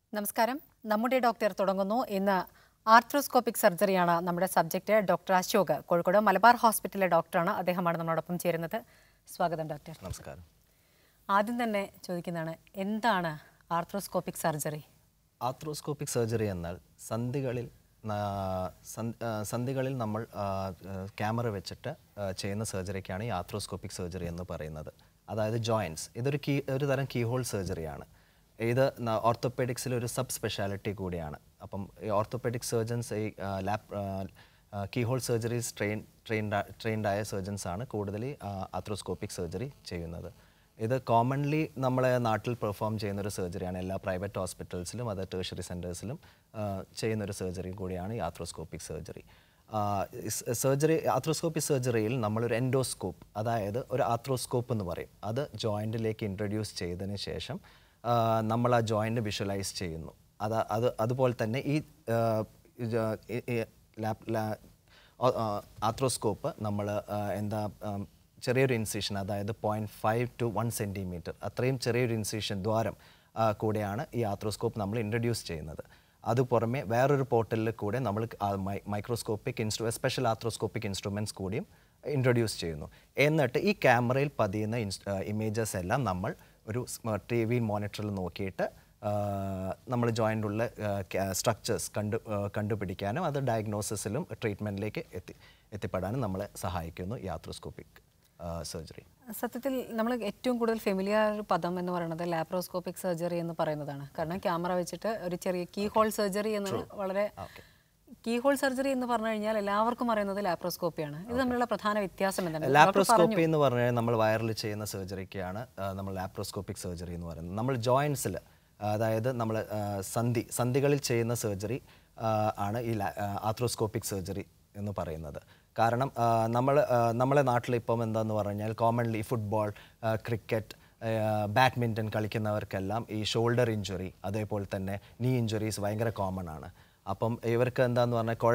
നമസ്കാരം നമ്മുടെ ഡോക്ടർ തുടങ്ങുന്നു ഇന്ന് ആർത്രോസ്കോപ്പിക് സർജറിയാണ് നമ്മുടെ സബ്ജക്റ്റ് ഡോക്ടർ അശോക് കോഴിക്കോട് മലബാർ ഹോസ്പിറ്റലിലെ ഡോക്ടറാണ് അദ്ദേഹമാണ് നമ്മളോടൊപ്പം ചേരുന്നത് സ്വാഗതം ഡോക്ടർ നമസ്കാരം ആദ്യം തന്നെ ചോദിക്കുന്നതാണ് എന്താണ് ആർത്രോസ്കോപ്പിക് സർജറി ആർത്രോസ്കോപ്പിക് സർജറി എന്നാൽ സന്ധികളിൽ നാ- സന്ധ- ആ, സന്ധികളിൽ നമ്മൾ ആ, ആ, ക്യാമറ വെച്ചിട്ട് ആ, ചെയ്യുന്ന സർജറിക്കാണ് ഈ ആർത്രോസ്കോപ്പിക് സർജറി എന്ന് പറയുന്നത് അതായത് ജോയിൻറ്റ്സ് ഇതൊരു കീ ഒരു തരം കീഹോൾ സർജറിയാണ് ഇത് ഓർത്തോപെഡിക്സിൽ ഒരു സബ് സ്പെഷ്യാലിറ്റി കൂടിയാണ് അപ്പം ഈ ഓർത്തോപെഡിക് സർജൻസ് ഈ lab keyhole surgeries train trained ട്രെയിൻഡായ സർജൻസ് ആണ് കൂടുതൽ ആർത്രോസ്കോപ്പിക് സർജറി ചെയ്യുന്നത് ഇത് കോമൺലി നമ്മളെ നാട്ടിൽ പെർഫോം ചെയ്യുന്ന ഒരു സർജറിയാണ് എല്ലാ പ്രൈവറ്റ് ഹോസ്പിറ്റൽസിലും അത് ടേഷറി സെൻറ്റേഴ്സിലും ചെയ്യുന്ന ഒരു സർജറി കൂടിയാണ് ഈ ആർത്രോസ്കോപ്പിക് സർജറി സർജറി ആർത്രോസ്കോപ്പിക് സർജറിയിൽ നമ്മളൊരു എൻഡോസ്കോപ്പ് അതായത് ഒരു ആർത്രോസ്കോപ്പ് എന്ന് പറയും അത് ജോയിൻറ്റിലേക്ക് ഇൻട്രൊഡ്യൂസ് ചെയ്തതിന് ശേഷം ആ, നമ്മൾ ആ ജോയിൻറ്റ് വിഷ്വലൈസ് ചെയ്യുന്നു അത് അത് അതുപോലെ തന്നെ ഈ ആ, ഇത് ഈ- ഈ ലാപ് ലാ- ആർത്രോസ്കോപ്പ് നമ്മൾ എന്താ ആം, ചെറിയൊരു ഇൻസിഷൻ അതായത് point five two one centimetre അത്രയും ചെറിയൊരു ഇൻസിഷൻ ദ്വാരം ആ, കൂടെയാണ് ഈ ആർത്രോസ്കോപ്പ് നമ്മൾ ഇൻട്രൊഡ്യൂസ് ചെയ്യുന്നത് അത് പുറമെ വേറൊരു പോർട്ടലിൽ കൂടെ നമ്മൾ മൈക്രോസ്കോപ്പിക് ഇൻസ്ട്രു സ്പെഷ്യൽ ആർത്രോസ്കോപ്പിക് ഇൻസ്ട്രുമെൻറ്റ്സ് കൂടിയും ഇൻട്രൊഡ്യൂസ് ചെയ്യുന്നു എന്നിട്ട് ഈ ക്യാമറയിൽ പതിയുന്ന ഇമേജസ് എല്ലാം നമ്മൾ ഒരു ടി വി മോണിറ്ററിൽ നോക്കിയിട്ട് നമ്മൾ ജോയിൻ്റുള്ള സ്ട്രക്ചേഴ്സ് കണ്ടു ആ, കണ്ടുപിടിക്കാനും അത് ഡയഗ്നോസിസിലും ട്രീറ്റ്മെൻറ്റിലേക്ക് എത്തി എത്തിപ്പെടാനും നമ്മളെ സഹായിക്കുന്നു ഈ ആർത്രോസ്കോപ്പിക് സർജറി സത്യത്തിൽ നമ്മൾ ഏറ്റവും കൂടുതൽ ഫെമിലിയർ പദം എന്ന് പറയുന്നത് ലാപ്രോസ്കോപ്പിക് സർജറി എന്ന് പറയുന്നതാണ് കാരണം ക്യാമറ വെച്ചിട്ട് ഒരു ചെറിയ കീ ഹോൾ സർജറി എന്നത് വളരെ കീ ഹോൾ സർജറി എന്ന് പറഞ്ഞു കഴിഞ്ഞാൽ എല്ലാവർക്കും അറിയുന്നത് ലാപ്രോസ്കോപ്പിയാണ് ഇത് തമ്മിലുള്ള പ്രധാന വ്യത്യാസം എന്താണ് ഡോക്ടർ ലാപ്രോസ്കോപ്പി എന്ന് പറഞ്ഞാൽ നമ്മൾ വയറിൽ ചെയ്യുന്ന സർജറിക്കാണ് ആ, നമ്മൾ ലാപ്രോസ്കോപ്പിക് സർജറി എന്ന് പറയുന്നത് നമ്മൾ ജോയിൻസിൽ അതായത് നമ്മൾ സന്ധി സന്ധികളിൽ ചെയ്യുന്ന സർജറി ആണ് ഈ ആർത്രോസ്കോപ്പിക് സർജറി എന്ന് പറയുന്നത് കാരണം നമ്മൾ നമ്മളെ നാട്ടിൽ ഇപ്പം എന്താന്ന് പറഞ്ഞാൽ കോമൺലി ഫുട്ബോൾ ക്രിക്കറ്റ് ബാഡ്മിൻ്റൺ കളിക്കുന്നവർക്കെല്ലാം ഈ ഷോൾഡർ ഇഞ്ചുറി അതേപോലെ തന്നെ നീ ഇഞ്ചുറീസ് ഭയങ്കര കോമൺ ആണ് അപ്പം ഇവർക്ക് എന്താന്ന് പറഞ്ഞാൽ കുഴ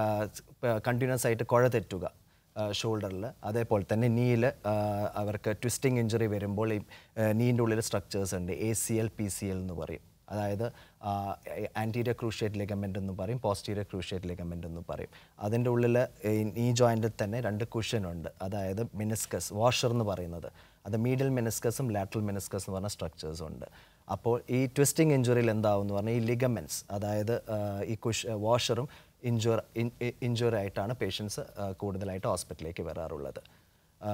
കണ്ടിന്യൂസ് ആയിട്ട് കുഴ തെറ്റുക ഷോൾഡറിൽ അതേപോലെ തന്നെ നീയിൽ അവർക്ക് ട്വിസ്റ്റിംഗ് ഇഞ്ചുറി വരുമ്പോൾ ഈ നീൻ്റെ ഉള്ളിൽ സ്ട്രക്ചേഴ്സ് ഉണ്ട് A C L P C L എന്ന് പറയും അതായത് ആൻറ്റീരിയർ ക്രൂഷ്യേറ്റ് ലെഗമെൻ്റ് എന്ന് പറയും പോസ്റ്റീരിയർ ക്രൂഷ്യേറ്റ് ലെഗമെൻ്റ് എന്ന് പറയും അതിൻ്റെ ഉള്ളിൽ ഈ ജോയിൻറ്റിൽ തന്നെ രണ്ട് കുഷൻ ഉണ്ട് അതായത് മിനിസ്കസ് വാഷർ എന്ന് പറയുന്നത് അത് മീഡിയൽ മിനിസ്കസും ലാറ്ററൽ മിനിസ്കസ് എന്ന് പറഞ്ഞ സ്ട്രക്ചേഴ്സ് ഉണ്ട് അപ്പോൾ ഈ ട്വിസ്റ്റിംഗ് ഇഞ്ചുറിയിൽ എന്താവും എന്ന് പറഞ്ഞാൽ ഈ ലിഗമെൻറ്റ്സ് അതായത് ആ, ഈ കുഷ് വാഷറും ഇഞ്ചുർ ഇഞ്ചുറി ആയിട്ടാണ് പേഷ്യൻസ് കൂടുതലായിട്ട് ഹോസ്പിറ്റലിലേക്ക് വരാറുള്ളത് ആ,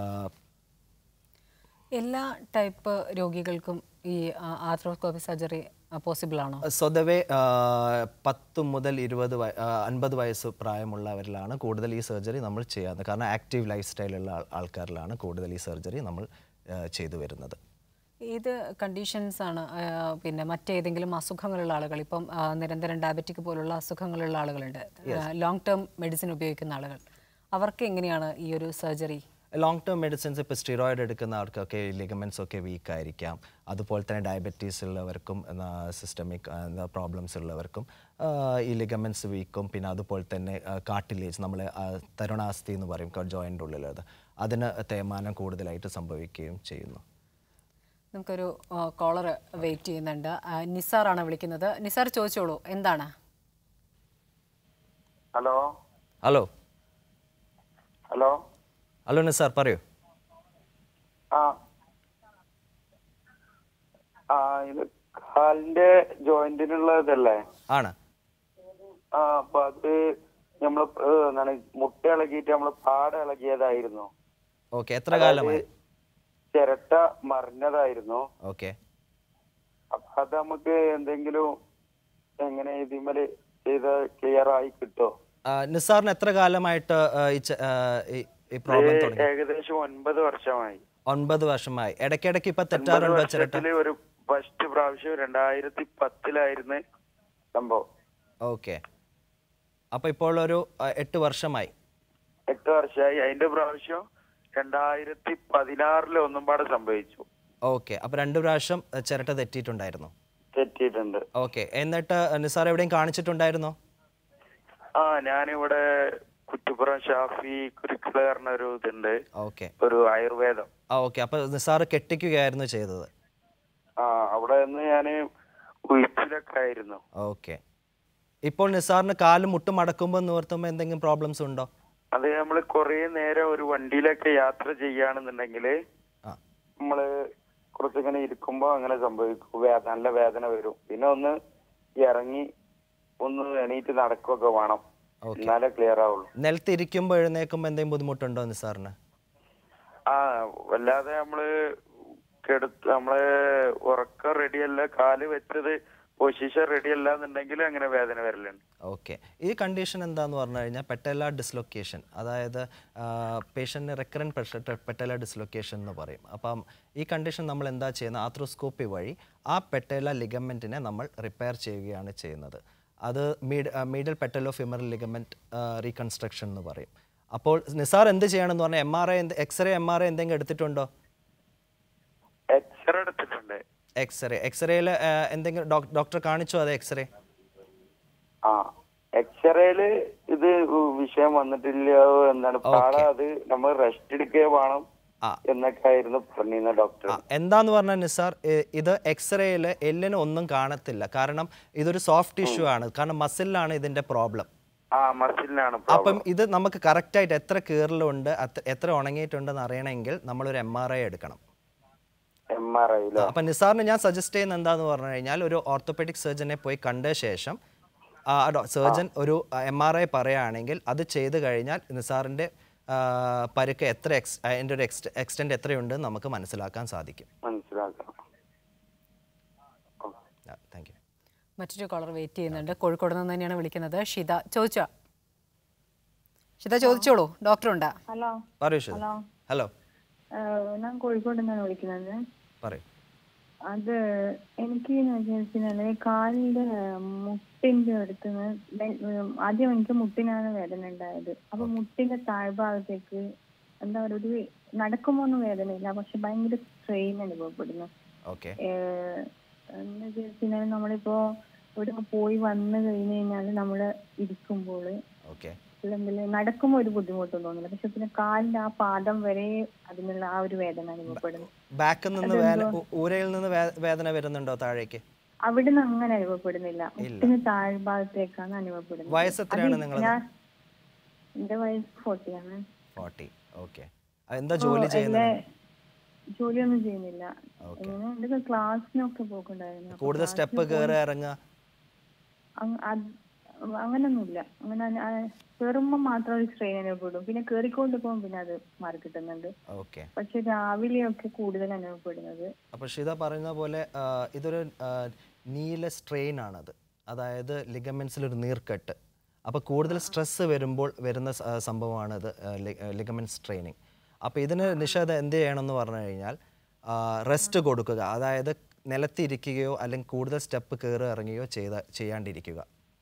എല്ലാ ടൈപ്പ് രോഗികൾക്കും ഈ ആർത്രോസ്കോപ്പിക് സർജറി പോസിബിൾ ആണോ സ്വതവേ ആ, പത്ത് മുതൽ ഇരുപത് വയ ആ, അൻപത് വയസ്സ് പ്രായമുള്ളവരിലാണ് കൂടുതൽ ഈ സർജറി നമ്മൾ ചെയ്യാറുള്ളത് കാരണം ആക്റ്റീവ് ലൈഫ് സ്റ്റൈലുള്ള ആൾ- ആൾക്കാരിലാണ് കൂടുതൽ ഈ സർജറി നമ്മൾ ആ, ചെയ്തു വരുന്നത് ഏത് കണ്ടീഷൻസ് ആണ് ആ, പിന്നെ മറ്റേതെങ്കിലും അസുഖങ്ങളുള്ള ആളുകൾ ഇപ്പം ആ, നിരന്തരം ഡയബറ്റിക് പോലുള്ള അസുഖങ്ങളുള്ള ആളുകളുണ്ട് ലോങ് ടേം മെഡിസിൻ ഉപയോഗിക്കുന്ന ആളുകൾ അവർക്ക് എങ്ങനെയാണ് ഈ ഒരു സർജറി ലോങ് ടേം മെഡിസിൻസ് ഇപ്പോൾ സ്റ്റിറോയിഡ് എടുക്കുന്ന ആൾക്കൊക്കെ ലിഗമെൻറ്റ്സ് ഒക്കെ വീക്ക് ആയിരിക്കാം അതുപോലെ തന്നെ ഡയബറ്റീസ് ഉള്ളവർക്കും സിസ്റ്റമിക് പ്രോബ്ലംസ് ഉള്ളവർക്കും ആ, ഈ ലിഗമെൻറ്റ്സ് വീക്കും പിന്നെ അതുപോലെ തന്നെ കാട്ടിലേജ് നമ്മൾ തരുണാസ്ഥി എന്ന് പറയും ജോയിൻ്റ് ഉള്ളിലത് അതിന് തേയ്മാനം കൂടുതലായിട്ട് സംഭവിക്കുകയും ചെയ്യുന്നു നമുക്കൊരു കോളർ വെയിറ്റ് ചെയ്യുന്നുണ്ട് ആ, നിസാറാണ് വിളിക്കുന്നത് നിസാർ ചോദിച്ചോളൂ എന്താണ് hello hello hello hello Nisar പറയൂ ആ ആ ഇത് കാലിന്റെ ജോയിന്റിനുള്ള ഇതല്ലേ ആണ് ആ അപ്പൊ അത് നമ്മള് ഏ, എന്താണ് മുട്ട ഇളകിയിട്ട് നമ്മള് പാട ഇളകിയതായിരുന്നു ഓക്കെ എത്ര കാലമായി ചിരട്ട മറിഞ്ഞതായിരുന്നു ഓക്കെ അപ്പൊ അത് നമുക്ക് എന്തെങ്കിലും എങ്ങനെ ഇതിമല് ചെയ്ത് ക്ലിയർ ആയി കിട്ടോ നിസാറിന് എത്ര കാലമായിട്ട് ആ, ഈ ച- ആ, ഈ- ഈ പ്രോബ്ലം തുടങ്ങി ഏകദേശം ഒൻപത് വർഷമായി ഒൻപത് വർഷമായി ഇടയ്ക്കിടയ്ക്ക് ഇപ്പൊ ഒൻപത് തെറ്റാറുണ്ടോ ചിരട്ട വർഷത്തില് ഒരു ഫസ്റ്റ് പ്രാവശ്യം രണ്ടായിരത്തി പത്തിലായിരുന്നു സംഭവം ഓക്കെ അപ്പൊ ഇപ്പോൾ ഒരു ആ, എട്ട് വർഷമായി എട്ട് വർഷമായി അതിന്റെ പ്രാവശ്യം രണ്ടായിരത്തി പതിനാറില് ഒന്നും പാടെ സംഭവിച്ചു ഓക്കെ അപ്പൊ രണ്ട് പ്രാവശ്യം ആ, ചിരട്ട തെറ്റിയിട്ടുണ്ടായിരുന്നു തെറ്റിയിട്ടുണ്ട് ഓക്കെ എന്നിട്ട് നിസാർ എവിടെയും കാണിച്ചിട്ടുണ്ടായിരുന്നോ ആ ഞാനിവിടെ കുറ്റിപ്പുറം ഷാഫി കുരിക്കുലർ പറഞ്ഞ ഒരു ഇതുണ്ട് ഓക്കെ ഒരു ആയുർവേദം ആ ഓക്കെ അപ്പൊ നിസാർ കെട്ടിക്കുകയായിരുന്നു ചെയ്തത് ആ അവിടെ നിന്ന് ഞാന് ഉഴിച്ചിലൊക്കെ ആയിരുന്നു ഓക്കെ ഇപ്പോൾ നിസാറിന് കാല് മുട്ട് മടക്കുമ്പോൾ നിവർത്തുമ്പോൾ എന്തെങ്കിലും പ്രോബ്ലംസ് ഉണ്ടോ അത് നമ്മൾ കുറേ നേരം ഒരു വണ്ടിയിലൊക്കെ യാത്ര ചെയ്യുകയാണെന്നുണ്ടെങ്കിൽ ആ നമ്മള് കുറച്ചിങ്ങനെ ഇരിക്കുമ്പോ അങ്ങനെ സംഭവിക്കും വേ- നല്ല വേദന വരും പിന്നെ ഒന്ന് ഇറങ്ങി ഒന്ന് എണീറ്റ് നടക്കുകയൊക്കെ വേണം ഓക്കെ എന്നാലേ ക്ലിയർ ആവുള്ളൂ നിലത്തിരിക്കുമ്പോൾ എഴുന്നേൽക്കുമ്പോൾ എന്തെങ്കിലും ബുദ്ധിമുട്ടുണ്ടോ നിസാറിന് ആ വല്ലാതെ നമ്മള് കെടുത്ത് നമ്മള് ഉറക്കം റെഡിയല്ല കാല് വെച്ചത് പൊസിഷൻ റെഡി അല്ല എന്നുണ്ടെങ്കിൽ അങ്ങനെ വേദന വരലുണ്ട് ഓക്കെ ഈ കണ്ടീഷൻ എന്താന്ന് പറഞ്ഞു കഴിഞ്ഞാൽ പെട്ടല ഡിസ്ലൊക്കേഷൻ അതായത് പേഷ്യൻറ്റിന് റെക്കറൻറ്റ് പെട്ടല ഡിസ്ലൊക്കേഷൻ എന്ന് പറയും അപ്പം ഈ കണ്ടീഷൻ നമ്മൾ എന്താ ചെയ്യുന്നത് ആത്രോസ്കോപ്പി വഴി ആ പെട്ടല ലിഗമെൻറ്റിനെ നമ്മൾ റിപ്പയർ ചെയ്യുകയാണ് ചെയ്യുന്നത് അത് മീഡ് medial patellofemoral ligament reconstruction എന്ന് പറയും അപ്പോൾ നിസാർ എന്ത് ചെയ്യണമെന്ന് പറഞ്ഞാൽ M R I x-ray M R I എന്തെങ്കിലും എടുത്തിട്ടുണ്ടോ എക്സ്റേ എടുത്തിട്ടുണ്ട് എക്സ്റേ എക്സ്റേയിൽ എന്തെങ്കിലും ഡോക്ടർ കാണിച്ചോ അത് എക്സ്റേ ആ എക്സ്റേയില് ഇത് വിഷയം വന്നിട്ടില്ല എന്താണ് പാടെ അത് നമ്മൾ റെസ്റ്റ് എടുക്കുക വേണം ആ. എന്നൊക്കെ ആയിരുന്നു പറഞ്ഞിരുന്ന ഡോക്ടർ ആ, എന്താന്ന് പറഞ്ഞാൽ നിസാർ ഇ- ഇത് എക്സ്റേയിൽ എല്ലിന് ഒന്നും കാണത്തില്ല കാരണം ഇതൊരു സോഫ്റ്റ് ടിഷ്യൂ ആണ് കാരണം മസിലിലാണ് ഇതിന്റെ പ്രോബ്ലം ആ മസിലിനാണ് അപ്പം ഇത് നമുക്ക് കറക്റ്റായിട്ട് എത്ര കീറലുണ്ട് അത്ര- എത്ര ഉണങ്ങിയിട്ടുണ്ടെന്ന് അറിയണമെങ്കിൽ നമ്മളൊരു എം ആർ ഐ എടുക്കണം എം ആർ ഐയിലോ അപ്പം നിസാറിന് ഞാൻ സജസ്റ്റ് ചെയ്യുന്നത് എന്താന്ന് പറഞ്ഞു കഴിഞ്ഞാൽ ഒരു ഓർത്തോപെഡിക് സർജനെ പോയി കണ്ട ശേഷം സർജൻ ഒരു എം ആർ ഐ പറയുകയാണെങ്കിൽ അത് ചെയ്ത് കഴിഞ്ഞാൽ നിസാറിൻ്റെ പരുക്ക് എത്ര എക്സ് അതിൻ്റെ ഒരു എക്സ്റ്റ് എക്സ്റ്റെൻറ്റ് എത്രയുണ്ടെന്ന് നമുക്ക് മനസ്സിലാക്കാൻ സാധിക്കും മനസ്സിലാക്കണം താങ്ക് യു മറ്റൊരു കോളർ വെയിറ്റ് ചെയ്യുന്നുണ്ട് കോഴിക്കോട് നിന്ന് തന്നെയാണ് വിളിക്കുന്നത് ഷിത ചോദിച്ചോ ഷിത ചോദിച്ചോളൂ ഡോക്ടർ ഉണ്ടാ ഹലോ പറയൂ ശരി ഹലോ ഏഹ് ഞാൻ കോഴിക്കോട് നിന്നാണ് വിളിക്കുന്നത് പറയൂ അത് എനിക്ക് എന്ന് വെച്ചാല് കാലിന്റെ മുട്ടിന്റെ അടുത്തുനിന്ന് വെ- ഉം, ആദ്യം എനിക്ക് മുട്ടിനാണ് വേദന ഉണ്ടായത് അപ്പൊ മുട്ടിന്റെ താഴ്ഭാഗത്തേക്ക് എന്താ പറയുക ഒരു നടക്കുമ്പോ ഒന്നും വേദനയില്ല പക്ഷെ ഭയങ്കര സ്ട്രെയിൻ അനുഭവപ്പെടുന്നു ഓക്കെ ഏഹ് എന്ന് വെച്ചാൽ നമ്മളിപ്പോ ഇവിടെ പോയി വന്നു കഴിഞ്ഞു കഴിഞ്ഞാൽ നമ്മള് ഇരിക്കുമ്പോൾ ഓക്കെ അല്ലെങ്കിൽ നടക്കുമ്പോൾ ഒരു ബുദ്ധിമുട്ടും തോന്നില്ല പക്ഷെ പിന്നെ കാലിന്റെ ആ പാദം വരെ അതിനുള്ള ആ ഒരു വേദന അനുഭവപ്പെടുന്നു ബാക്കിൽ നിന്ന് വേദന ഉ- ഊരയിൽ നിന്ന് വേ- വേദന വരുന്നുണ്ടോ താഴേക്ക് അവിടെ നിന്ന് അങ്ങനെ അനുഭവപ്പെടുന്നില്ല മുട്ടിന് താഴ്ഭാഗത്തേക്കാണ് അനുഭവപ്പെടുന്നത് വയസ്സ് എത്രയാണ് നിങ്ങൾ ഞാൻ എന്റെ വയസ്സ് ഫോർട്ടിയാണ് ഫോർട്ടി ഓക്കെ എന്താ ജോലി ചെയ്യുന്നത് ജോലിയൊന്നും ചെയ്യുന്നില്ല ഇങ്ങനെ എന്റെ ക്ലാസ്സിനൊക്കെ പോക്കുണ്ടായിരുന്നു അപ്പൊ കൂടുതൽ സ്റ്റെപ്പ് കയറി ഇറങ്ങുക അങ് അത് അങ്ങനൊന്നുമില്ല അങ്ങനെ അന- ആ കേറുമ്പോ മാത്രം ഒരു സ്ട്രെയിൻ അനുഭവപ്പെടും പിന്നെ കേറിക്കൊണ്ട് പോകുമ്പോൾ പിന്നെ അത് മാറി കിട്ടുന്നുണ്ട് ഓക്കെ പക്ഷെ രാവിലെയൊക്കെ കൂടുതൽ അനുഭവപ്പെടുന്നത് അപ്പോൾ ഷിത പറയുന്ന പോലെ ആ, ഇതൊരു ആ, നീല സ്ട്രെയിൻ ആണത് അതായത് ലിഗമെൻസിൽ ഒരു നീർക്കെട്ട് അപ്പോൾ കൂടുതൽ സ്ട്രെസ്സ് വരുമ്പോൾ വരുന്ന സ- ആ, സംഭവമാണിത് ലിഗമെൻറ്റ് സ്ട്രെയിനിങ് അപ്പോൾ ഇതിന് നിഷേധ എന്ത് ചെയ്യണമെന്ന് പറഞ്ഞു കഴിഞ്ഞാൽ റെസ്റ്റ് കൊടുക്കുക അതായത് നിലത്തിരിക്കുകയോ അല്ലെങ്കിൽ കൂടുതൽ സ്റ്റെപ്പ് കയറി ഇറങ്ങുകയോ ചെയ്ത ചെയ്യാണ്ടിരിക്കുക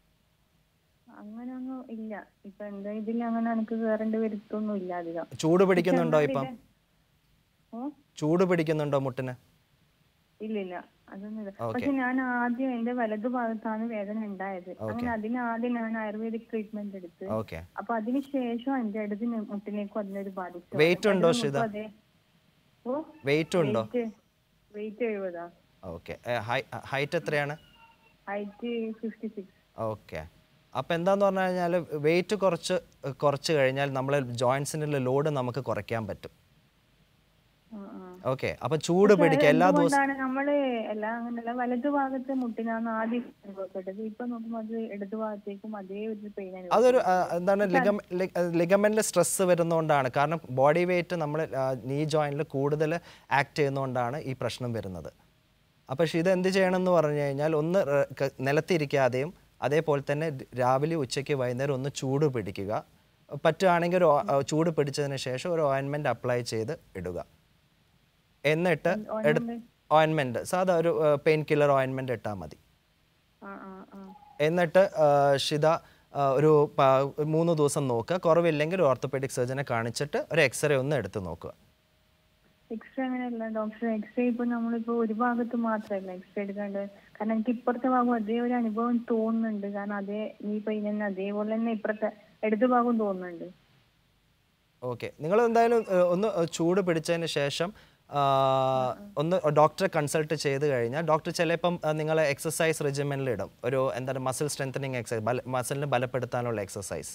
അങ്ങനൊന്നും ഇല്ല ഇപ്പൊ എന്താ ഇതിൽ അങ്ങനെ എനിക്ക് കേറേണ്ടി വരുത്തൊന്നും ഇല്ല അധികം ചൂട് പിടിക്കുന്നുണ്ടോ ഇപ്പം ഓ ചൂട് പിടിക്കുന്നുണ്ടോ മുട്ടിന് ഇല്ല ഇല്ല അതൊന്നും ഇല്ല Okay. പക്ഷെ ഞാൻ ആദ്യം എന്റെ വലതു ഭാഗത്താണ് വേദന ഉണ്ടായത് അങ്ങനെ അതിന് ആദ്യം ഞാൻ ആയുർവേദിക് ട്രീറ്റ്മെന്റ് എടുത്ത് ഓക്കെ അപ്പൊ അതിന് ശേഷം എന്റെ ഇടത് മുട്ടിലേക്കും അതിനൊരു ബാധിച്ചു Weight ഉണ്ടോ, ഇടത് ഷിത? മുട്ടും അതെ ഓ വെയിറ്റ് ഉണ്ടോ വെയിറ്റ് എഴുപതാ ഓക്കെ ഹൈറ്റ് എത്രയാണ് ഹൈറ്റ് ഫിഫ്റ്റി സിക്സ് ഓക്കെ അപ്പോൾ എന്താന്ന് പറഞ്ഞു കഴിഞ്ഞാൽ വെയിറ്റ് കുറച്ച് കുറച്ച് കഴിഞ്ഞാൽ നമ്മളെ ജോയിൻസിനുള്ള ലോഡ് നമുക്ക് കുറയ്ക്കാൻ പറ്റും ഓക്കെ അപ്പോൾ ചൂട് പിടിക്കുക എല്ലാ ദിവസവും അതുകൊണ്ടാണ് നമ്മള് എല്ലാം അങ്ങനെയല്ല വലതു ഭാഗത്ത് മുട്ടിനാണ് ആദ്യം അനുഭവപ്പെട്ടത് ഇപ്പൊ നോക്കുമ്പോ അത് ഇടതു ഭാഗത്തേക്കും അതേ ഒരു പെയിൻ അനുഭവം അതൊരു ആ, എന്താണ് ലിഗം ലിഗമെന്റിൽ സ്ട്രെസ് വരുന്നതുകൊണ്ടാണ് കാരണം ബോഡി വെയിറ്റ് നമ്മൾ നീ ജോയിന്റിൽ കൂടുതൽ ആക്ട് ചെയ്യുന്നതുകൊണ്ടാണ് ഈ പ്രശ്നം വരുന്നത് അപ്പോൾ ഇത് എന്ത് ചെയ്യണം എന്ന് പറഞ്ഞു കഴിഞ്ഞാൽ ഒന്ന് റെ- ക- നിലത്തിരിക്കാതെയും അതേപോലെ തന്നെ രാവിലെ ഉച്ചയ്ക്ക് വൈകുന്നേരം ഒന്ന് ചൂട് പിടിക്കുക പറ്റുകയാണെങ്കിൽ ഒരു ഓ- ചൂട് പിടിച്ചതിന് ശേഷം ഒരു ഓയിൻമെൻറ്റ് അപ്ലൈ ചെയ്ത് ഇടുക എന്നിട്ട് എടു ഓയിൻമെൻറ്റ് സാധാ ഒരു പെയിൻ കില്ലർ ഓയിൻമെൻറ്റ് ഇട്ടാൽ മതി ആ ആ ആ എന്നിട്ട് ആ, ഷിത ആ, ഒരു പ- മൂന്ന് ദിവസം നോക്കുക കുറവില്ലെങ്കിൽ ഒരു ഓർത്തോപെഡിക് സർജനെ കാണിച്ചിട്ട് ഒരു എക്സ്റേ ഒന്ന് എടുത്ത് നോക്കുക എക്സ്റേ അങ്ങനെയല്ല ഡോക്ടർ എക്സ്റേ ഇപ്പൊ നമ്മളിപ്പോ ഒരു ഭാഗത്ത് മാത്രമല്ല എക്സ്റേ എടുക്കാണ്ട് കാരണം എനിക്ക് ഇപ്പുറത്തെ ഭാഗം അതേ ഒരു അനുഭവം തോന്നുന്നുണ്ട് കാരണം അതേ നീ പെയിൻ തന്നെ അതേപോലെ തന്നെ ഇപ്പുറത്തെ ഇടതു ഭാഗം തോന്നുന്നുണ്ട് ഓക്കെ നിങ്ങൾ എന്തായാലും ഏ, ഒന്ന് ചൂട് പിടിച്ചതിന് ശേഷം ആ, ഒന്ന് ഡോക്ടറെ കൺസൾട്ട് ചെയ്ത് കഴിഞ്ഞാൽ ഡോക്ടർ ചിലപ്പം ആ, നിങ്ങളെ എക്സസൈസ് റെജിമെന്റിൽ ഇടും ഒരു എന്താണ് മസിൽ സ്ട്രെങ്തനിങ് എക്സസൈസ് മസിലിനെ ബലപ്പെടുത്താനുള്ള എക്സസൈസ്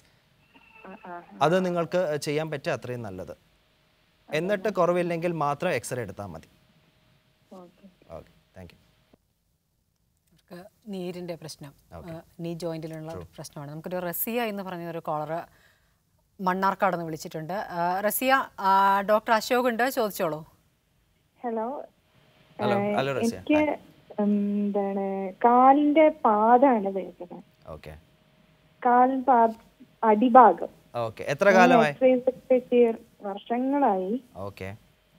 അത് നിങ്ങൾക്ക് ചെയ്യാൻ പറ്റുക അത്രയും നല്ലത് എന്നിട്ട് കുറവില്ലെങ്കിൽ മാത്രം എക്സ്റേ എടുത്താൽ മതി ഓക്കെ ഓക്കെ താങ്ക് യു അവർക്ക് നീരിൻ്റെ പ്രശ്നം ഏഹ് നീ ജോയിൻറ്റിലുള്ള ഒരു പ്രശ്നമാണ് നമുക്കൊരു റസിയ എന്ന് പറഞ്ഞ ഒരു കോളർ മണ്ണാർക്കാട് നിന്ന് വിളിച്ചിട്ടുണ്ട് ഏഹ് റസിയ ആ, ഡോക്ടർ അശോക് ഉണ്ട് ചോദിച്ചോളൂ ഹലോ ഹലോ ഹലോ റസിയ എനിക്ക് എന്താണ് കാലിന്റെ പാദാണ് വേദന ഓക്കെ കാൽ പാദ അടിഭാഗം ഓക്കെ എത്ര കാലമായി എക്സസൈസ് ഒക്കെ ചെയ്യ വർഷങ്ങളായി ഓക്കെ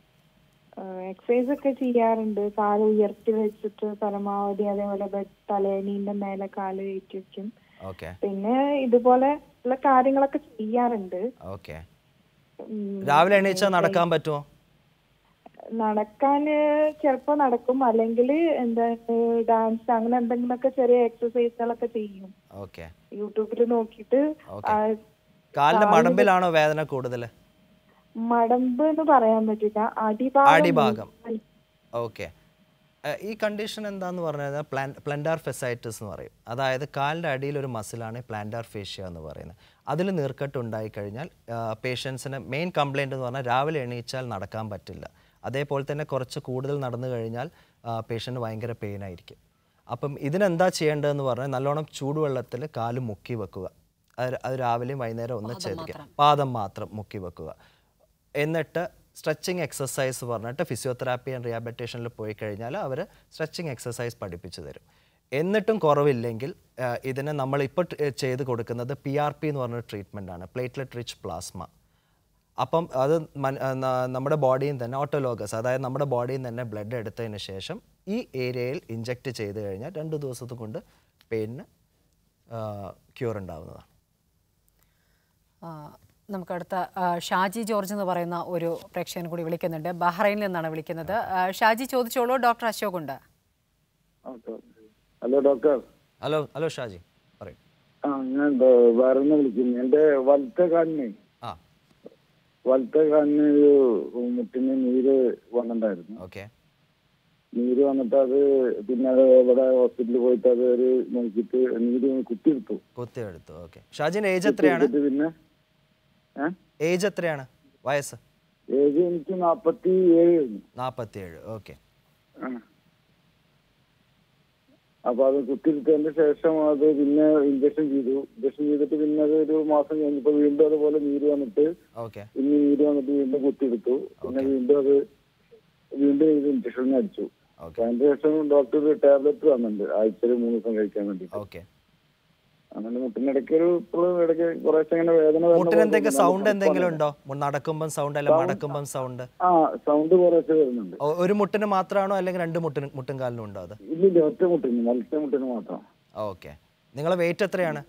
എക്സസൈസ് ഒക്കെ ചെയ്യാറുണ്ട് കാല് ഉയർത്തി വെച്ചിട്ട് പരമാവധി അതേപോലെ ബെഡ് തലേണീന്റെ മേലെ കാല് കയറ്റി വെക്കും ഓക്കെ പിന്നെ ഇതുപോലെ ഉള്ള കാര്യങ്ങളൊക്കെ ചെയ്യാറുണ്ട് ഓക്കെ ഉം, രാവിലെ എണീച്ചാൽ നടക്കാൻ പറ്റുമോ നടക്കാന് ചിലപ്പോ നടക്കും അല്ലെങ്കിൽ എന്താ ഡാൻസ് അങ്ങനെ എന്തെങ്കിലുമൊക്കെ ചെറിയ എക്സസൈസുകളൊക്കെ ചെയ്യും ഓക്കെ യൂട്യൂബിൽ നോക്കിയിട്ട് ഓക്കെ ആ, കാലിന്റെ മടമ്പിലാണോ വേദന കൂടുതൽ മടമ്പ് എന്ന് പറയാൻ പറ്റില്ല അടിഭാഗം അടിഭാഗം ഓക്കെ ഈ കണ്ടീഷൻ എന്താന്ന് പറഞ്ഞാൽ പ്ലാൻ പ്ലൻഡാർ ഫെസൈറ്റിസ് എന്ന് പറയും അതായത് കാലിൻ്റെ അടിയിൽ ഒരു മസിലാണ് പ്ലാൻഡാർ ഫേഷ്യ എന്ന് പറയുന്നത് അതിൽ നീർക്കെട്ട് ഉണ്ടായിക്കഴിഞ്ഞാൽ പേഷ്യൻസിന് മെയിൻ കംപ്ലൈൻറ്റ് എന്ന് പറഞ്ഞാൽ രാവിലെ എണീച്ചാൽ നടക്കാൻ പറ്റില്ല അതേപോലെ തന്നെ കുറച്ച് കൂടുതൽ നടന്നു കഴിഞ്ഞാൽ പേഷ്യൻറ്റ് ഭയങ്കര പെയിൻ ആയിരിക്കും അപ്പം ഇതിനെന്താ ചെയ്യേണ്ടതെന്ന് പറഞ്ഞാൽ നല്ലോണം ചൂടുവെള്ളത്തിൽ കാല് മുക്കി വെക്കുക അത് അത് രാവിലെയും വൈകുന്നേരം ഒന്ന് ചെയ്തിരിക്കുക പാദം മാത്രം മുക്കി വെക്കുക എന്നിട്ട് സ്ട്രെച്ചിങ് എക്സസൈസ് പറഞ്ഞിട്ട് ഫിസിയോതെറാപ്പി ആൻഡ് റിഹാബിലിറ്റേഷനിൽ പോയി കഴിഞ്ഞാൽ അവർ സ്ട്രെച്ചിങ് എക്സസൈസ് പഠിപ്പിച്ചു തരും എന്നിട്ടും കുറവില്ലെങ്കിൽ ആ, ഇതിന് നമ്മളിപ്പോൾ ചെയ്ത് കൊടുക്കുന്നത് പി ആർ പി എന്ന് പറഞ്ഞൊരു ട്രീറ്റ്മെൻ്റ് ആണ് പ്ലേറ്റ്ലെറ്റ് റിച്ച് പ്ലാസ്മ അപ്പം അത് മൻ- ആ, ന- നമ്മുടെ ബോഡിയിൽ തന്നെ ഓട്ടോലോഗസ് അതായത് നമ്മുടെ ബോഡിയിൽ തന്നെ ബ്ലഡ് എടുത്തതിന് ശേഷം ഈ ഏരിയയിൽ ഇഞ്ചെക്റ്റ് ചെയ്ത് കഴിഞ്ഞാൽ രണ്ട് ദിവസത്തെ കൊണ്ട് പെയിന് ക്യൂർ ഉണ്ടാവുന്നതാണ് ആ, നമുക്കടുത്ത ആ, ഷാജി ജോർജ് എന്ന് പറയുന്ന ഒരു പ്രേക്ഷകൻ കൂടി വിളിക്കുന്നുണ്ട് ബഹ്റൈനിൽ നിന്നാണ് വിളിക്കുന്നത് ആ, ഷാജി ചോദിച്ചോളൂ ഡോക്ടർ അശോക് ഉണ്ട് hello doctor hello hello Shaji പറയും ആ ഞാൻ വേറെ വിളിക്കുന്നു എന്റെ വലത്തെ കാലിന് ആ വലത്തെ കാലിന് ഒരു മുട്ടിന് നീര് വന്നിട്ടുണ്ടായിരുന്നു ഓക്കെ നീര് വന്നിട്ട് അത് പിന്നെ അത് ഇവിടെ ഹോസ്പിറ്റലിൽ പോയിട്ട് അത് ഒരു നോക്കിയിട്ട് നീര് കുത്തിയെടുത്തു കുത്തിയെടുത്തു ഓക്കെ ഷാജിന്റെ ഏജ് എത്രയാണ് കുത്തിയെടുത്തിട്ട് പിന്നെ ഏഹ് ഏജ് എത്രയാണ് വയസ്സ് ഏജ് എനിക്ക് നാപ്പത്തി ഏഴ് കഴിഞ്ഞു നാൽപ്പത്തിയേഴ് ഓക്കെ ആ. അപ്പൊ അത് കുത്തിയെടുത്തതിന് ശേഷം അത് പിന്നെ ഇഞ്ചക്ഷൻ ചെയ്തു ഇഞ്ചക്ഷൻ ചെയ്തിട്ട് പിന്നെ അത് ഒരു മാസം കഴിഞ്ഞപ്പോ വീണ്ടും അതുപോലെ നീര് വന്നിട്ട് ഓക്കെ പിന്നെ നീര് വന്നിട്ട് വീണ്ടും കുത്തിയെടുത്തു പിന്നെ വീണ്ടും അത് വീണ്ടും ഇത് ഇഞ്ചക്ഷൻ അടിച്ചു ഓക്കെ അതിന് ശേഷം ഡോക്ടർ ടാബ്ലറ്റ് തന്നിട്ടുണ്ട് ആഴ്ചയിൽ മൂന്ന് ദിവസം കഴിക്കാൻ വേണ്ടി ഓക്കെ അങ്ങനെ മുട്ടിനിടയ്ക്ക് ഒരു ഇപ്പോഴും ഇടയ്ക്ക് കുറേശ്ശെ ഇങ്ങനെ വേദന വരുന്ന മുട്ടിന് പോലെ എന്തെങ്കിലും തോന്നുന്നു. സൗണ്ട് എന്തെങ്കിലും ഉണ്ടോ മു- നടക്കുമ്പം സൗണ്ട് അല്ല മടക്കുമ്പം സൗണ്ട് ആ സൗണ്ട് കുറേശ്ശെ വരുന്നുണ്ട് ഒരു മുട്ടിന് മാത്രമാണോ അല്ലെങ്കിൽ രണ്ട് മുട്ടിന് മുട്ടും കാലിനും ഉണ്ടോ അത് ഇല്ലില്ല ഒറ്റ മുട്ടിന് വലത്തെ മുട്ടിന് മാത്രം ഓക്കെ നിങ്ങളെ വെയിറ്റ് എത്രയാണ്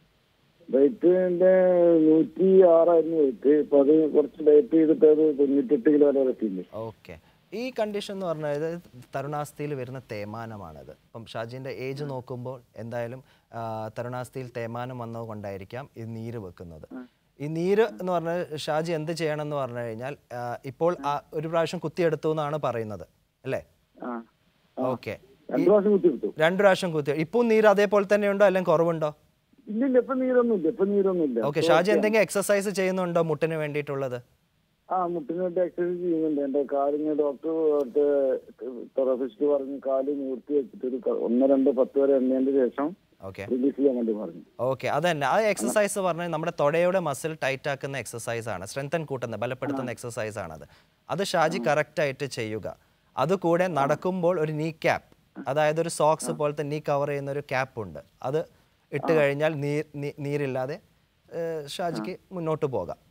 വെയിറ്റിന്റെ നൂറ്റി ആറായിരുന്നു വെയിറ്റ് ഇപ്പൊ അത് കുറച്ച് ഡയറ്റ് ചെയ്തിട്ട് അത് തൊണ്ണൂറ്റെട്ട് കിലോ വരെ എത്തിയില്ലേ ഓക്കെ ഈ കണ്ടീഷൻ എന്ന് പറഞ്ഞാൽ ഇത് തരുണാസ്ഥിയിൽ വരുന്ന തേയ്മാനമാണത് ഇപ്പം ഷാജിൻ്റെ ഏജ് നോക്കുമ്പോൾ എന്തായാലും ആ, തരുണാസ്ഥിയിൽ തേയ്മാനം വന്നതുകൊണ്ടായിരിക്കാം ഈ നീര് വെക്കുന്നത് ഈ നീര് എന്ന് പറഞ്ഞാൽ ഷാജി എന്ത് ചെയ്യണം എന്ന് പറഞ്ഞു കഴിഞ്ഞാൽ ആ, ഇപ്പോൾ ആ ഒരു പ്രാവശ്യം കുത്തിയെടുത്തു എന്നാണ് പറയുന്നത് അല്ലേ ആ ഓക്കെ രണ്ടു പ്രാവശ്യം കുത്തിയെടുത്തു രണ്ട് പ്രാവശ്യം കുത്തി ഇപ്പോൾ നീര് അതേപോലെ തന്നെ ഉണ്ടോ അല്ലെങ്കിൽ കുറവുണ്ടോ ഇല്ലില്ല ഇപ്പൊ നീരൊന്നുമില്ല ഇപ്പൊ നീരൊന്നുമില്ല ഓക്കെ ഷാജി എന്തെങ്കിലും എക്സസൈസ് ചെയ്യുന്നുണ്ടോ മുട്ടിന് വേണ്ടിയിട്ടുള്ളത് ആ മുട്ടിന് വേണ്ടി എക്സസൈസ് ചെയ്യുന്നുണ്ട് എന്റെ കാലിന് ഡോക്ടർ തെറാപ്പിസ്റ്റ് പറഞ്ഞു കാല് നിർത്തി വെച്ചിട്ട് ഒരു ക- ഒന്ന് രണ്ട് പത്ത് വരെ എണ്ണേന്റെ ശേഷം ഓക്കെ റിലീസ് ചെയ്യാൻ വേണ്ടി പറഞ്ഞു ഓക്കെ അതന്നെ ആ എക്സസൈസ് പറഞ്ഞാൽ നമ്മുടെ തൊടയുടെ മസിൽ ടൈറ്റ് ആക്കുന്ന എക്സസൈസ് ആണ് സ്ട്രെങ്തൻ കൂട്ടുന്ന ബലപ്പെടുത്തുന്ന എക്സസൈസ് ആണത് അത് ഷാജി കറക്റ്റ് ആയിട്ട് ചെയ്യുക അതുകൂടെ നടക്കുമ്പോൾ ഒരു നീ ക്യാപ്പ് അതായത് ഒരു സോക്സ് പോലത്തെ നീ കവർ ചെയ്യുന്ന ഒരു ക്യാപ്പ് ഉണ്ട് അത് ഇട്ട് കഴിഞ്ഞാൽ നീർ നീ- നീരില്ലാതെ ഏഹ്, ഷാജിക്ക് മുന്നോട്ട് പോകാം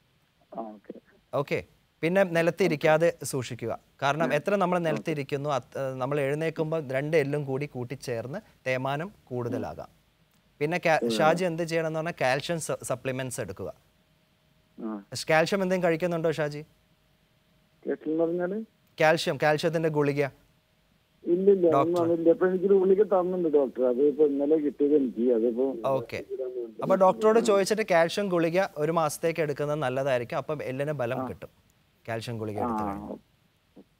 ആ ഓക്കെ ഓക്കെ പിന്നെ നിലത്തിരിക്കാതെ സൂക്ഷിക്കുക കാരണം എത്ര നമ്മൾ നിലത്തിരിക്കുന്നു അത്- ഏഹ് നമ്മൾ എഴുന്നേൽക്കുമ്പോൾ രണ്ട് എല്ലും കൂടി കൂട്ടിച്ചേർന്ന് തേയ്മാനം കൂടുതലാകാം പിന്നെ കാ- ഷാജി എന്ത് ചെയ്യണം എന്ന് പറഞ്ഞാൽ കാൽഷ്യം സപ്ലിമെന്റ്സ് എടുക്കുക ആ കാൽഷ്യം എന്തെങ്കിലും കഴിക്കുന്നുണ്ടോ ഷാജി കേട്ടില്ല പറഞ്ഞാല് കാൽഷ്യം കാൽഷ്യത്തിന്റെ ഗുളിക ഇല്ലില്ല ഒന്നും വന്നില്ല ഇപ്പൊ എനിക്കൊരു ഗുളിക തന്നുണ്ട് ഡോക്ടർ അത് ഇപ്പൊ ഇന്നലെ കിട്ടിയത് എനിക്ക് അതിപ്പോ ഓക്കെ അപ്പൊ ഡോക്ടറോട് ചോദിച്ചിട്ട് കാൽഷ്യം ഗുളിക ഒരു മാസത്തേക്ക് എടുക്കുന്നത് നല്ലതായിരിക്കും അപ്പം എല്ലിന് ബലം കിട്ടും കാൽഷ്യം ഗുളിക എടുത്തു കഴിഞ്ഞാൽ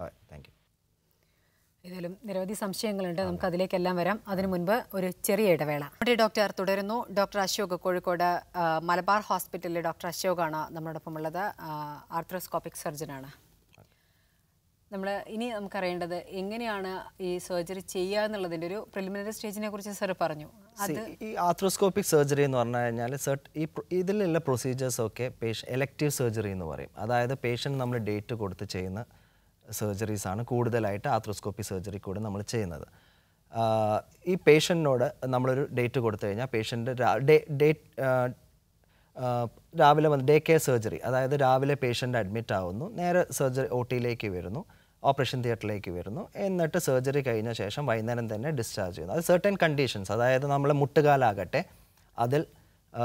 താങ്ക് യു ഏതായാലും നിരവധി സംശയങ്ങളുണ്ട് നമുക്ക് അതിലേക്കെല്ലാം വരാം അതിനു മുൻപ് ഒരു ചെറിയ ഇടവേള നമ്മുടെ ഡോക്ടർ തുടരുന്നു ഡോക്ടർ അശോക് കോഴിക്കോട് ആ, മലബാർ ഹോസ്പിറ്റലിലെ ഡോക്ടർ അശോകാണ് നമ്മളോടൊപ്പം ഉള്ളത് ആർത്രോസ്കോപ്പിക് സർജനാണ് നമ്മൾ ഇനി നമുക്കറിയേണ്ടത് എങ്ങനെയാണ് ഈ സർജറി ചെയ്യുക എന്നുള്ളതിൻ്റെ ഒരു പ്രിലിമിനറി സ്റ്റേജിനെ കുറിച്ച് സാർ പറഞ്ഞു അത് See, ഈ ആർത്രോസ്കോപ്പിക് സർജറി എന്ന് പറഞ്ഞു കഴിഞ്ഞാൽ സെർട്ട് ഈ പ്ര- ഇതിലുള്ള പ്രൊസീജിയേഴ്സ് ഒക്കെ പേഷ്യൻ എലക്റ്റീവ് സർജറി എന്ന് പറയും അതായത് പേഷ്യൻ്റ് നമ്മൾ ഡേറ്റ് കൊടുത്ത് ചെയ്യുന്ന സർജറീസ് ആണ് കൂടുതലായിട്ട് ആർത്രോസ്കോപ്പി സർജറി കൂടെ നമ്മൾ ചെയ്യുന്നത് ആഹ് ഈ പേഷ്യൻറ്റിനോട് നമ്മളൊരു ഡേറ്റ് കൊടുത്തു കഴിഞ്ഞാൽ പേഷ്യൻ്റ് ഡേറ്റ് രാവിലെ വന്ന് ഡേ കെയർ സർജറി അതായത് രാവിലെ പേഷ്യൻ്റ് അഡ്മിറ്റ് ആവുന്നു നേരെ സർജറി ഒ ടിയിലേക്ക് വരുന്നു ഓപ്പറേഷൻ തിയേറ്ററിലേക്ക് വരുന്നു എന്നിട്ട് സർജറി കഴിഞ്ഞ ശേഷം വൈകുന്നേരം തന്നെ ഡിസ്ചാർജ് ചെയ്യുന്നു അത് സർട്ടൻ കണ്ടീഷൻസ് അതായത് നമ്മൾ മുട്ടുകാലാകട്ടെ അതിൽ ആ,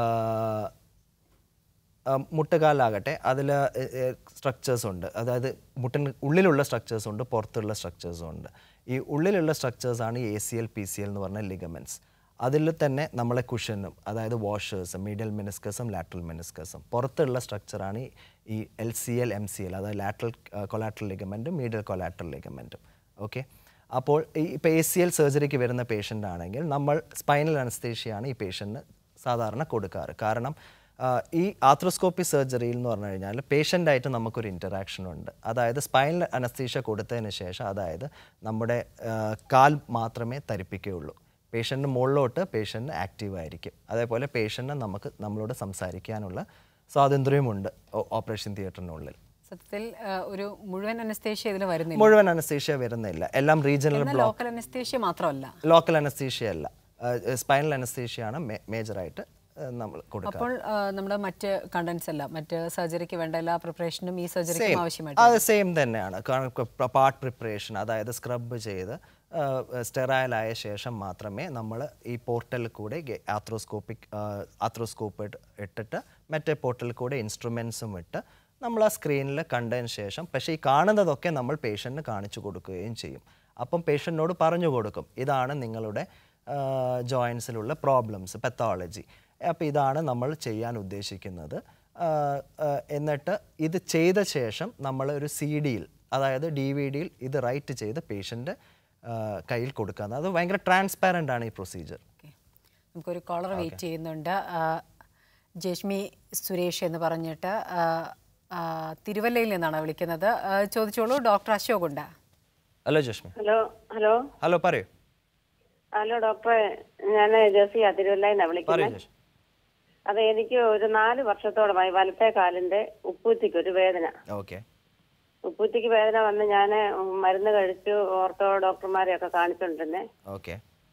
ആ, മുട്ടുകാലാകട്ടെ അതിൽ സ്ട്രക്ചേഴ്സ് ഉണ്ട് അതായത് മുട്ടിന് ഉള്ളിലുള്ള സ്ട്രക്ചേഴ്സ് ഉണ്ട് പുറത്തുള്ള സ്ട്രക്ചേഴ്സും ഉണ്ട് ഈ ഉള്ളിലുള്ള സ്ട്രക്ചേഴ്സാണ് A C L P C L എന്ന് പറഞ്ഞ ലിഗമെൻറ്റ്സ് അതിൽ തന്നെ നമ്മളെ കുഷനും അതായത് വാഷേഴ്സും മീഡിയൽ മെനിസ്കസും ലാറ്ററൽ മെനിസ്കസും പുറത്തുള്ള സ്ട്രക്ചറാണ് ഈ L C L M C L അതായത് ലാറ്ററൽ കൊലാട്രൽ ലിഗമെൻറ്റും മീഡിയൽ കൊലാട്രൽ ലിഗമെൻറ്റും ഓക്കെ അപ്പോൾ ഈ ഇപ്പോൾ എ സി എൽ സർജറിക്ക് വരുന്ന പേഷ്യൻ്റ് ആണെങ്കിൽ നമ്മൾ സ്പൈനൽ അനസ്തേഷ്യയാണ് ഈ പേഷ്യൻറ്റിന് സാധാരണ കൊടുക്കാറ് കാരണം ആ, ഈ ആർത്രോസ്കോപ്പി സർജറിയിൽ എന്ന് പറഞ്ഞു കഴിഞ്ഞാൽ പേഷ്യൻ്റായിട്ട് നമുക്കൊരു ഇൻറ്ററാക്ഷൻ ഉണ്ട് അതായത് സ്പൈനൽ അനസ്തീഷ്യ കൊടുത്തതിന് ശേഷം അതായത് നമ്മുടെ ആ, കാൽ മാത്രമേ തരിപ്പിക്കുകയുള്ളൂ പേഷ്യൻ്റ് മുകളിലോട്ട് പേഷ്യൻ്റ് ആക്റ്റീവ് ആയിരിക്കും അതേപോലെ പേഷ്യൻ്റ് നമുക്ക് നമ്മളോട് സംസാരിക്കാനുള്ള സ്വാതന്ത്ര്യമുണ്ട് ഓ- ഓപ്പറേഷൻ തിയേറ്ററിനുള്ളിൽ സത്യത്തിൽ ആ, ഒരു മുഴുവൻ അനസ്തേഷ്യ ഇതിൽ വരുന്നില്ല മുഴുവൻ അനസ്തീഷ്യ വരുന്നില്ല എല്ലാം റീജിയണൽ എന്നാൽ ലോക്കൽ അനസ്തേഷ്യ മാത്രമല്ല ലോക്കൽ അനസ്തീഷ്യ അല്ല സ്പൈനൽ അനസ്തീഷ്യയാണ് മേജറായിട്ട് നമ്മൾ കൊടുക്കുക അപ്പോൾ ആ, നമ്മുടെ മറ്റ് കണ്ടൻസ് എല്ലാം മറ്റ് സർജറിക്ക് വേണ്ട എല്ലാ പ്രിപ്പറേഷനും ഈ സർജറിക്കും ആവശ്യമായിട്ട് അത് സെയിം തന്നെയാണ് പാർട്ട് പ്രിപ്പറേഷൻ അതായത് സ്ക്രബ് ചെയ്ത് സ്റ്റെറൈൽ ആയ ശേഷം മാത്രമേ നമ്മൾ ഈ പോർട്ടലിൽ കൂടെ ആത്രോസ്കോപ്പിക് ആത്രോസ്കോപ്പ് ഇട്ടിട്ട് മറ്റേ പോർട്ടലിൽ കൂടെ ഇൻസ്ട്രുമെൻസും ഇട്ട് നമ്മൾ ആ സ്ക്രീനിൽ കണ്ടതിന് ശേഷം പക്ഷേ ഈ കാണുന്നതൊക്കെ നമ്മൾ പേഷ്യൻറ്റിന് കാണിച്ചു കൊടുക്കുകയും ചെയ്യും അപ്പം പേഷ്യൻറ്റിനോട് പറഞ്ഞു കൊടുക്കും ഇതാണ് നിങ്ങളുടെ ജോയിൻസിലുള്ള പ്രോബ്ലംസ് പെത്തോളജി അപ്പോൾ ഇതാണ് നമ്മൾ ചെയ്യാൻ ഉദ്ദേശിക്കുന്നത് ആ, ആ, എന്നിട്ട് ഇത് ചെയ്ത ശേഷം നമ്മൾ ഒരു സി ഡിയിൽ അതായത് ഡി വി ഡിയിൽ ഇത് റൈറ്റ് ചെയ്ത് പേഷ്യൻ്റ് കയ്യിൽ കൊടുക്കുക അത് ഭയങ്കര ട്രാൻസ്പാരൻ്റ് ആണ് ഈ പ്രൊസീജിയർ ഓക്കെ നമുക്കൊരു കോളർ വെയിറ്റ് ചെയ്യുന്നുണ്ട് ആ, ജേഷ്മി സുരേഷ് എന്ന് പറഞ്ഞിട്ട് ആ, ആ, തിരുവല്ലയിൽ നിന്നാണ് വിളിക്കുന്നത് ആ, ചോദിച്ചോളൂ ഡോക്ടർ അശോക് ഉണ്ട് hello Jashmi hello hello hello പറയൂ ഹലോ ഡോക്ടറെ ഞാൻ ജെസിയ തിരുവല്ലയിന്നാണ് പറയൂ വിളിക്കുന്നത് ജഷ്മി അത് എനിക്ക് ഒരു നാല് വർഷത്തോളമായി വലത്തെ കാലിന്റെ ഉപ്പൂത്തിക്ക് ഒരു വേദന ഓക്കെ ഉപ്പൂത്തിക്ക് വേദന വന്ന് ഞാൻ മരുന്ന് കഴിച്ചു ഓർത്തോ ഡോക്ടർമാരെയൊക്കെ കാണിച്ചോണ്ടിരുന്നേ ഓക്കെ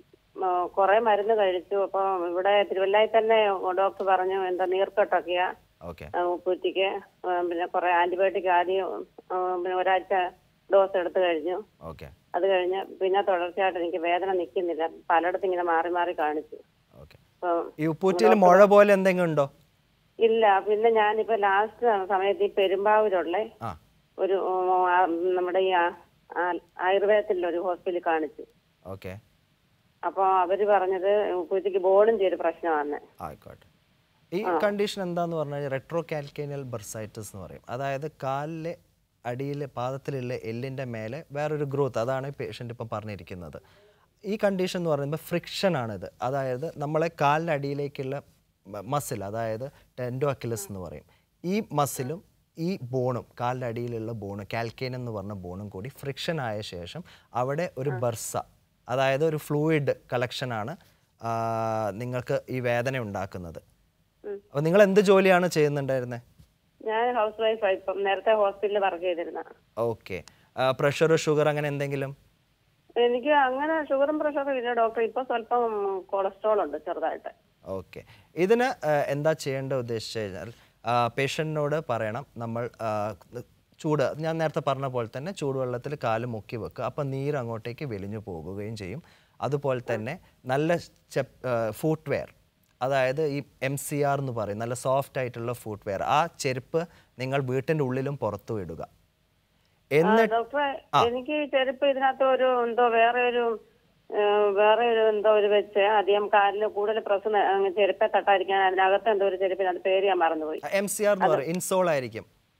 കുറെ മരുന്ന് കഴിച്ചു അപ്പൊ ഇവിടെ തിരുവല്ലയിൽ തന്നെ ഡോക്ടർ പറഞ്ഞു എന്താ നീർക്കെട്ടൊക്കെയാ ഓക്കെ ആ, ഉപ്പൂത്തിക്ക് ആ, പിന്നെ കുറെ ആന്റിബയോട്ടിക് ആദ്യം ആ, പിന്നെ ഒരാഴ്ച ഡോസ് എടുത്തു കഴിഞ്ഞു ഓക്കെ അത് കഴിഞ്ഞ് പിന്നെ തുടർച്ചയായിട്ട് എനിക്ക് വേദന നിൽക്കുന്നില്ല പലയിടത്തും ഇങ്ങനെ മാറി മാറി കാണിച്ചു ഓക്കെ അപ്പം ഈ ഉപ്പൂറ്റിയിൽ മുഴ പോലെ എന്തെങ്കിലും ഉണ്ടോ ഇല്ല പിന്നെ ഞാനിപ്പോ ലാസ്റ്റ് സമയത്ത് ഈ പെരുമ്പാവൂരുള്ള ആ ഒരു ഉം, ആ, നമ്മുടെ ഈ ആ- ആ- ആയുർവേദത്തിലുള്ള ഒരു ഹോസ്പിറ്റലിൽ കാണിച്ചു ഓക്കെ അപ്പൊ അവര് പറഞ്ഞത് കുറ്റിക്ക് ബോർഡും ചെയ്ത് പ്രശ്നമാണ് ആയിക്കോട്ടെ ഈ കണ്ടീഷൻ എന്താന്ന് പറഞ്ഞാൽ റെട്രോ കാൽക്കേനിയൽ ബർസൈറ്റിസ് എന്ന് പറയും അതായത് കാലിലെ അടിയിൽ പാദത്തിലുള്ള എല്ലിൻ്റെ മേലെ വേറൊരു ഗ്രോത്ത് അതാണ് പേഷ്യൻ്റ് ഇപ്പം പറഞ്ഞിരിക്കുന്നത് ഈ കണ്ടീഷൻ എന്ന് പറയുമ്പോൾ ഫ്രിക്ഷൻ ആണിത് അതായത് നമ്മളെ കാലിൻ്റെ അടിയിലേക്കുള്ള മസിൽ അതായത് ടെൻഡോ അക്കിലസ് എന്ന് പറയും ഈ മസിലും ഈ ബോണും കാലിൻ്റെ അടിയിലുള്ള ബോണ് കാൽക്കേൻ എന്ന് പറഞ്ഞ ബോണും കൂടി ഫ്രിക്ഷൻ ആയ ശേഷം അവിടെ ഒരു ബർസ അതായത് ഒരു ഫ്ലൂയിഡ് കളക്ഷനാണ് നിങ്ങൾക്ക് ഈ വേദന ഉണ്ടാക്കുന്നത് അപ്പോൾ നിങ്ങൾ എന്ത് ജോലിയാണ് ചെയ്യുന്നുണ്ടായിരുന്നത് ഞാൻ ഹൗസ് വൈഫ് ഇപ്പം നേരത്തെ ഹോസ്പിറ്റലിൽ വർക്ക് ചെയ്തിരുന്ന ഓക്കെ പ്രഷർ ഷുഗർ അങ്ങനെ എന്തെങ്കിലും എനിക്ക് അങ്ങനെ ഷുഗറും പ്രഷറും ഇല്ല ഡോക്ടർ ഇപ്പൊ സ്വല്പം കൊളസ്ട്രോൾ ഉണ്ട് ചെറുതായിട്ട് ഓക്കെ ഇതിന് ആ, എന്താ ചെയ്യേണ്ട ഉദ്ദേശിച്ചു കഴിഞ്ഞാൽ പേഷ്യൻറ്റിനോട് പറയണം നമ്മൾ ആ, ചൂട് ഞാൻ നേരത്തെ പറഞ്ഞ പോലെ തന്നെ ചൂടുവെള്ളത്തിൽ കാല് മുക്കി വെക്കുക അപ്പം നീര് അങ്ങോട്ടേക്ക് വെലിഞ്ഞു പോകുകയും ചെയ്യും അതുപോലെ തന്നെ നല്ല സ്റ്റെപ്പ് ഫുട്ട് വെയർ അതായത് ഈ എം സി ആർ എന്ന് പറയും നല്ല സോഫ്റ്റ് ആയിട്ടുള്ള ഫുട്ട് വെയർ ആ ചെരുപ്പ് നിങ്ങൾ വീട്ടിൻ്റെ ഉള്ളിലും പുറത്തും ഇടുക എന്നിട്ട് ഡോക്ടറെ എനിക്ക് ഈ ചെരുപ്പ് ഇതിനകത്ത് ഒരു എന്തോ വേറെ ഒരു ഏഹ്, വേറെ ഒരു എന്തോ ഒരു വെച്ച് അധികം കാലിൽ കൂടുതൽ പ്രസ് ന- അങ്ങ് ചെരുപ്പെ തട്ടാതിരിക്കാൻ അതിനകത്ത് എന്തോ ഒരു ചെരുപ്പിന് അത് പേര് ഞാൻ മറന്നുപോയി എം സി ആർ എന്ന് പറയും ഇൻസോൾ ആയിരിക്കും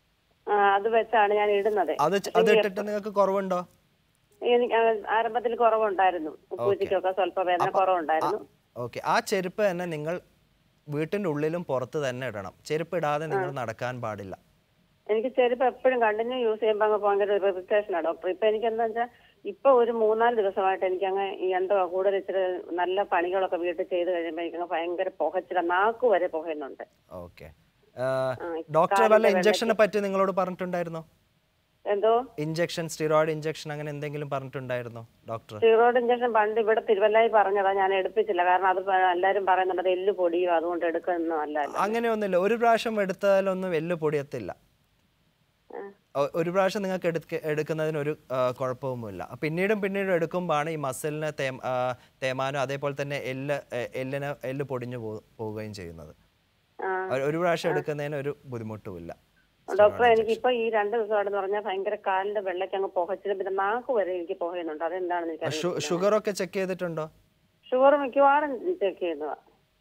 ആ, അത് വെച്ചാണ് ഞാൻ ഇടുന്നത് അത് ച- അത് ഇട്ടിട്ട് നിങ്ങൾക്ക് കുറവുണ്ടോ എനിക്ക് ആ, ആരംഭത്തിൽ കുറവുണ്ടായിരുന്നു ഉപ്പൂച്ചിക്കൊക്കെ സ്വല്പ വേദന കുറവുണ്ടായിരുന്നു ഓക്കെ ആ ചെരുപ്പ് തന്നെ നിങ്ങൾ വീട്ടിൻ്റെ ഉള്ളിലും പുറത്ത് തന്നെ ഇടണം ചെരുപ്പ് ഇടാതെ നിങ്ങൾ നടക്കാൻ പാടില്ല എനിക്ക് ചെരുപ്പ് എപ്പോഴും കണ്ടിന്യൂ യൂസ് ചെയ്യുമ്പോൾ അങ്ങ് ഭയങ്കര ഇറിറ്റേഷനാണ് ഡോക്ടർ ഇപ്പൊ എനിക്ക് എന്താ വെച്ചാൽ ഇപ്പൊ ഒരു മൂന്നാല് ദിവസമായിട്ട് എനിക്ക് അങ്ങ് ഈ എന്തോ കൂടുതൽ ഇച്ചിരി നല്ല പണികളൊക്കെ വീട്ടിൽ ചെയ്ത് കഴിയുമ്പോൾ എനിക്ക് അങ്ങ് ഭയങ്കര പുകച്ചില നാക്ക് വരെ പുകയുന്നുണ്ട് ഓക്കെ ഡോക്ടർ വല്ല ഇഞ്ചക്ഷനെ പറ്റി നിങ്ങളോട് പറഞ്ഞിട്ടുണ്ടായിരുന്നോ എന്തോ ഇഞ്ചക്ഷൻ സ്റ്റിറോയിഡ് ഇഞ്ചക്ഷൻ അങ്ങനെ എന്തെങ്കിലും പറഞ്ഞിട്ടുണ്ടായിരുന്നോ ഡോക്ടർ സ്റ്റിറോയിഡ് ഇഞ്ചക്ഷൻ പണ്ട് ഇവിടെ തിരുവല്ലായി പറഞ്ഞതാ ഞാൻ എടുപ്പിച്ചില്ല കാരണം അത് പ- എല്ലാരും പറയുന്നുണ്ട് അത് എല്ല് പൊടിയോ അതുകൊണ്ട് എടുക്കുന്ന അല്ലല്ലോ അങ്ങനെയൊന്നുമില്ല ഒരു പ്രാവശ്യം എടുത്താലൊന്നും എല്ല് പൊടിയത്തില്ല ഒ- ഒരു പ്രാവശ്യം നിങ്ങൾക്ക് എടുക്ക എടുക്കുന്നതിന് ഒരു ആ, കുഴപ്പവുമില്ല പിന്നീടും പിന്നീടും എടുക്കുമ്പോഴാണ് ഈ മസിലിന് തേം ആ, തേമാനം അതേപോലെ തന്നെ എല്ല് എ- എല്ലിന് എല്ല് പൊടിഞ്ഞു പോ- പോവുകയും ചെയ്യുന്നത് ആ. ഒരു- ഒരു പ്രാവശ്യം എടുക്കുന്നതിന് ഒരു ബുദ്ധിമുട്ടുമില്ല ഡോക്ടറെ എനിക്ക് ഇപ്പൊ ഈ രണ്ട് ദിവസമായിട്ട് പറഞ്ഞാൽ ഭയങ്കര കാലിന്റെ വെള്ളയ്ക്ക് അങ്ങ് പുകച്ചിലും പിന്നെ നാക്ക് വരെ എനിക്ക് പുകയുന്നുണ്ട് അതെന്താണെന്ന് എനിക്ക് ഷു- ഷുഗറൊക്കെ ചെക്ക് ചെയ്തിട്ടുണ്ടോ ഷുഗർ മിക്കവാറും ചെക്ക് ചെയ്യുന്നതാ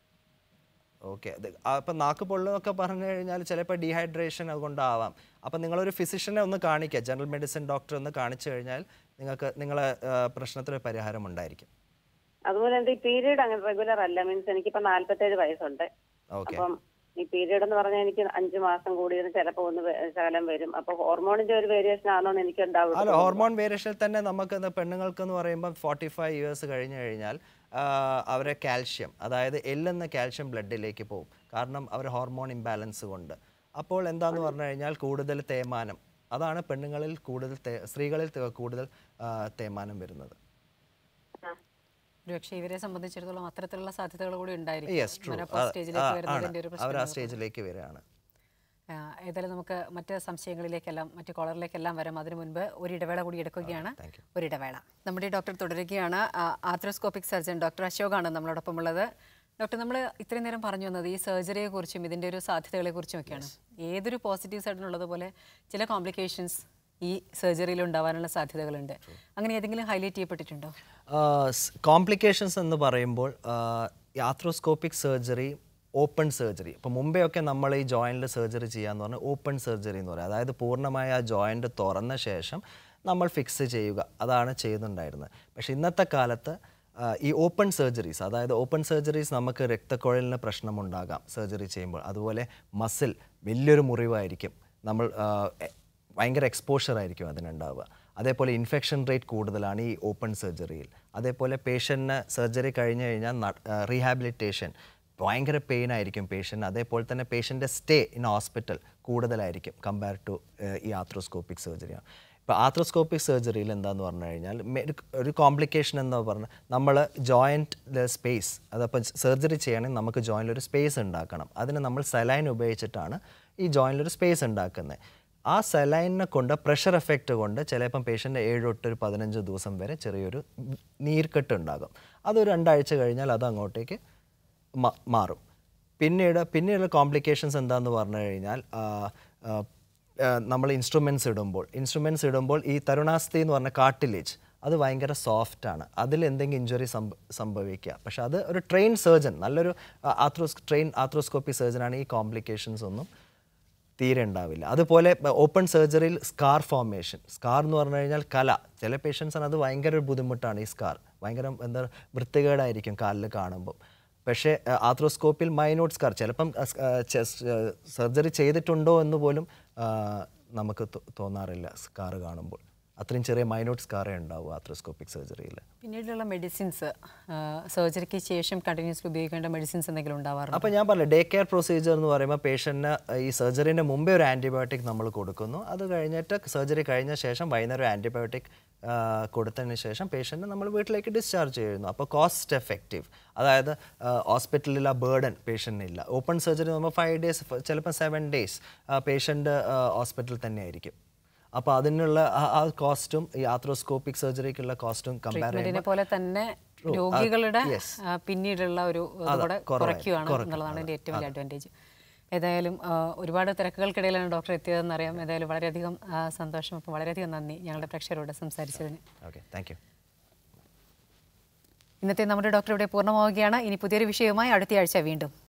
ഓക്കെ അപ്പം നാക്ക് പൊള്ളുന്നൊക്കെ പറഞ്ഞു കഴിഞ്ഞാൽ ചിലപ്പോൾ ഡീഹൈഡ്രേഷൻ അതുകൊണ്ടാവാം അപ്പം നിങ്ങളൊരു ഫിസിഷ്യനെ ഒന്ന് കാണിക്കുക ജനറൽ മെഡിസിൻ ഡോക്ടറെ ഒന്ന് കാണിച്ചു കഴിഞ്ഞാൽ നിങ്ങൾക്ക് നിങ്ങളെ ആ, പ്രശ്നത്തിന് പരിഹാരം ഉണ്ടായിരിക്കും അതുപോലെ എന്റെ ഈ പീരീഡ് അങ്ങനെ റെഗുലർ അല്ല മീൻസ് എനിക്കിപ്പോ നാല്പത്തേഴ് വയസ്സുണ്ട് ഓക്കെ അപ്പം ഈ പീരീഡ് എന്ന് പറഞ്ഞാൽ എനിക്ക് അഞ്ചു മാസം കൂടി ചിലപ്പോ ഒന്ന് വെ- ശകലം വരും അപ്പൊ ഹോർമോണിന്റെ ഒരു വേരിയേഷൻ ആണോന്ന് എനിക്ക് അല്ല ഉണ്ടാവും ഹോർമോൺ വേരിയേഷനിൽ തന്നെ നമുക്ക് ഇത് പെണ്ണുങ്ങൾക്ക് എന്ന് പറയുമ്പോൾ ഫോർട്ടി ഫൈവ് ഇയേഴ്സ് കഴിഞ്ഞ് കഴിഞ്ഞാൽ ആ, അവരെ കാൽഷ്യം അതായത് എല്ലെന്ന കാൽഷ്യം ബ്ലഡിലേക്ക് പോകും കാരണം അവർ ഹോർമോൺ ഇംബാലൻസ് കൊണ്ട് അപ്പോൾ എന്താന്ന് പറഞ്ഞു കഴിഞ്ഞാൽ കൂടുതൽ തേയ്മാനം അതാണ് പെണ്ണുങ്ങളിൽ കൂടുതൽ തേ- സ്ത്രീകളിൽ ത- കൂടുതൽ ആ, തേയ്മാനം വരുന്നത് ഒരുപക്ഷെ ഇവരെ സംബന്ധിച്ചിടത്തോളം അത്തരത്തിലുള്ള സാധ്യതകൾ കൂടി ഉണ്ടായിരിക്കും യെസ് ട്രൂ menopause സ്റ്റേജിലേക്ക് വരുന്നതിന്റെ ഒരു അവർ ആ പ്രശ്നം സ്റ്റേജിലേക്ക് വരികയാണ് ആ, ഏതായാലും നമുക്ക് മറ്റ് സംശയങ്ങളിലേക്കെല്ലാം മറ്റ് കോളറിലേക്കെല്ലാം വരാം അതിനു മുൻപ് ഒരു ഇടവേള കൂടി എടുക്കുകയാണ് ഒരു ഇടവേള നമ്മുടെ ഡോക്ടർ തുടരുകയാണ് ആർത്രോസ്കോപ്പിക് സർജൻ ഡോക്ടർ അശോകാണ് നമ്മളോടൊപ്പം ഉള്ളത് ഡോക്ടർ നമ്മൾ ഇത്രയും നേരം പറഞ്ഞു വന്നത് ഈ സർജറിയെ കുറിച്ചും ഇതിൻ്റെ ഒരു സാധ്യതകളെ കുറിച്ചും ഒക്കെയാണ് ഏതൊരു പോസിറ്റീവ് സൈഡിനുള്ളതുപോലെ ചില കോംപ്ലിക്കേഷൻസ് ഈ സർജറിയിൽ ഉണ്ടാവാനുള്ള സാധ്യതകളുണ്ട് അങ്ങനെ ഏതെങ്കിലും ഹൈലൈറ്റ് ചെയ്യപ്പെട്ടിട്ടുണ്ടോ കോംപ്ലിക്കേഷൻസ് എന്ന് പറയുമ്പോൾ യാത്രോസ്കോപ്പിക് സർജറി ഓപ്പൺ സർജറി ഇപ്പോൾ മുമ്പേ ഒക്കെ നമ്മൾ ഈ ജോയിൻറ്റിൽ സർജറി ചെയ്യാന്ന് പറഞ്ഞാൽ ഓപ്പൺ സർജറി എന്ന് പറയും അതായത് പൂർണ്ണമായ ആ ജോയിൻറ്റ് തുറന്ന ശേഷം നമ്മൾ ഫിക്സ് ചെയ്യുക അതാണ് ചെയ്യുന്നുണ്ടായിരുന്നത് പക്ഷേ ഇന്നത്തെ കാലത്ത് ആ, ഈ ഓപ്പൺ സർജറീസ് അതായത് ഓപ്പൺ സർജറീസ് നമുക്ക് രക്തക്കുഴലിന് പ്രശ്നമുണ്ടാകാം സർജറി ചെയ്യുമ്പോൾ അതുപോലെ മസിൽ വലിയൊരു മുറിവായിരിക്കും നമ്മൾ ആ, എ- ഭയങ്കര എക്സ്പോഷർ ആയിരിക്കും അതിനുണ്ടാവുക അതേപോലെ ഇൻഫെക്ഷൻ റേറ്റ് കൂടുതലാണ് ഈ ഓപ്പൺ സർജറിയിൽ അതേപോലെ പേഷ്യൻറ്റിന് സർജറി കഴിഞ്ഞ് കഴിഞ്ഞാൽ റീഹാബിലിറ്റേഷൻ ഭയങ്കര പെയിൻ ആയിരിക്കും പേഷ്യൻ്റ് അതേപോലെ തന്നെ പേഷ്യൻ്റെ സ്റ്റേ ഇൻ ഹോസ്പിറ്റൽ കൂടുതലായിരിക്കും കമ്പയർ ടു ഈ ആത്രോസ്കോപ്പിക് സർജറിയാണ് ഇപ്പോൾ ആത്രോസ്കോപ്പിക് സർജറിയിൽ എന്താന്ന് പറഞ്ഞു കഴിഞ്ഞാൽ മെ- ഒരു- ഒരു കോംപ്ലിക്കേഷൻ എന്ന് പറഞ്ഞാൽ നമ്മൾ ജോയിൻറ്റ് സ്പേസ് അതപ്പോൾ സർജറി ചെയ്യണമെങ്കിൽ നമുക്ക് ജോയിൻറ്റിൽ ഒരു സ്പേസ് ഉണ്ടാക്കണം അതിന് നമ്മൾ സലൈൻ ഉപയോഗിച്ചിട്ടാണ് ഈ ജോയിൻറ്റിൽ ഒരു സ്പേസ് ഉണ്ടാക്കുന്നത് ആ സലൈനെ കൊണ്ട് പ്രഷർ എഫക്റ്റ് കൊണ്ട് ചിലപ്പം പേഷ്യൻ്റ് ഏഴ് തൊട്ട് ഒരു പതിനഞ്ച് ദിവസം വരെ ചെറിയൊരു നീർക്കെട്ട് ഉണ്ടാകും അതൊരു രണ്ടാഴ്ച കഴിഞ്ഞാൽ അത് അങ്ങോട്ടേക്ക് മ- മാറും പിന്നീട് പിന്നീടുള്ള കോംപ്ലിക്കേഷൻസ് എന്താന്ന് പറഞ്ഞു കഴിഞ്ഞാൽ നമ്മൾ ഇൻസ്ട്രുമെൻറ്റ്സ് ഇടുമ്പോൾ ഇൻസ്ട്രുമെൻറ്റ്സ് ഇടുമ്പോൾ ഈ തരുണാസ്ഥി എന്ന് പറഞ്ഞ കാർട്ടിലേജ് അത് ഭയങ്കര സോഫ്റ്റ് ആണ് അതിൽ എന്തെങ്കിലും ഇഞ്ചുറി സംഭവിക്കുക പക്ഷെ അത് ഒരു ട്രെയിൻ സർജൻ നല്ലൊരു ആത്രോസ് ട്രെയിൻ ആത്രോസ്കോപ്പി സർജനാണ് ഈ കോംപ്ലിക്കേഷൻസ് ഒന്നും തീരെ ഉണ്ടാവില്ല അതുപോലെ ഓപ്പൺ സർജറിയിൽ സ്കാർ ഫോർമേഷൻ സ്കാർ എന്ന് പറഞ്ഞു കഴിഞ്ഞാൽ കല ചില പേഷ്യൻസിന് അത് ഭയങ്കര ഒരു ബുദ്ധിമുട്ടാണ് ഈ സ്കാർ ഭയങ്കര എന്താ വൃത്തികേടായിരിക്കും കാലിൽ കാണുമ്പോൾ പക്ഷേ ആത്രോസ്കോപ്പിൽ മൈനോട്ട് സ്കാർ ചിലപ്പം സർജറി ചെയ്തിട്ടുണ്ടോ എന്ന് പോലും ആ, നമുക്ക് തോ- തോന്നാറില്ല സ്കാർ കാണുമ്പോൾ അത്രയും ചെറിയ മൈനോട്ട് സ്കാറേ ഉണ്ടാവൂ ആത്രോസ്കോപ്പിക് സർജറിയിൽ പിന്നീടുള്ള മെഡിസിൻസ് സർജറിക്ക് ശേഷം കണ്ടിന്യൂസ്ലി ഉപയോഗിക്കേണ്ട മെഡിസിൻസ് എന്തെങ്കിലും ഉണ്ടാവാറുണ്ടോ അപ്പോൾ ഞാൻ പറഞ്ഞു ഡേ കെയർ പ്രൊസീജിയർ എന്ന് പറയുമ്പോൾ പേഷ്യൻറ്റിന് ഈ സർജറിൻ്റെ മുമ്പേ ഒരു ആൻറ്റിബയോട്ടിക് നമ്മൾ കൊടുക്കുന്നു അത് കഴിഞ്ഞിട്ട് സർജറി കഴിഞ്ഞ ശേഷം വൈകുന്നേരം ആൻറ്റിബയോട്ടിക് കൊടുത്തതിന് ശേഷം പേഷ്യൻറ്റ് നമ്മൾ വീട്ടിലേക്ക് ഡിസ്ചാർജ് ചെയ്യുന്നു അപ്പോൾ കോസ്റ്റ് എഫക്റ്റീവ് അതായത് ഹോസ്പിറ്റലിൽ ആ ബേർഡൻ പേഷ്യൻറ്റിനില്ല ഓപ്പൺ സർജറി നമ്മൾ ഫൈവ് ഡേയ്സ് ചിലപ്പോൾ സെവൻ ഡേയ്സ് പേഷ്യൻ്റ് ഹോസ്പിറ്റലിൽ തന്നെ ആയിരിക്കും അപ്പോൾ അതിനുള്ള ആ- ആ കോസ്റ്റും ഈ ആത്രോസ്കോപ്പിക് സർജറിക്കുള്ള കോസ്റ്റും കമ്പയർ ട്രീറ്റ്മെന്റിനെ ചെയ്യുമ്പോൾ പോലെ തന്നെ രോഗികളുടെ yes. ആ, പിന്നിടുള്ള ഒരു ഇതുകൂടെ കുറവായി- കുറയ്ക്കുകയാണ് കുറയ്ക്കും, എന്നുള്ളതാണ് എൻ്റെ ഏറ്റവും വലിയ അഡ്വാൻറ്റേജ് ഏതായാലും ആ, ഒരുപാട് തിരക്കുകൾക്കിടയിലാണ് ഡോക്ടർ എത്തിയതെന്ന് അറിയാം ഏതായാലും വളരെയധികം ആ, സന്തോഷം അപ്പോൾ വളരെയധികം നന്ദി ഞങ്ങളുടെ പ്രേക്ഷകരോട് സംസാരിച്ചതിന് ഓക്കെ താങ്ക് യു ഇന്നത്തെ നമ്മുടെ ഡോക്ടർ ഇവിടെ പൂർണ്ണമാവുകയാണ് ഇനി പുതിയൊരു വിഷയവുമായി അടുത്തയാഴ്ച വീണ്ടും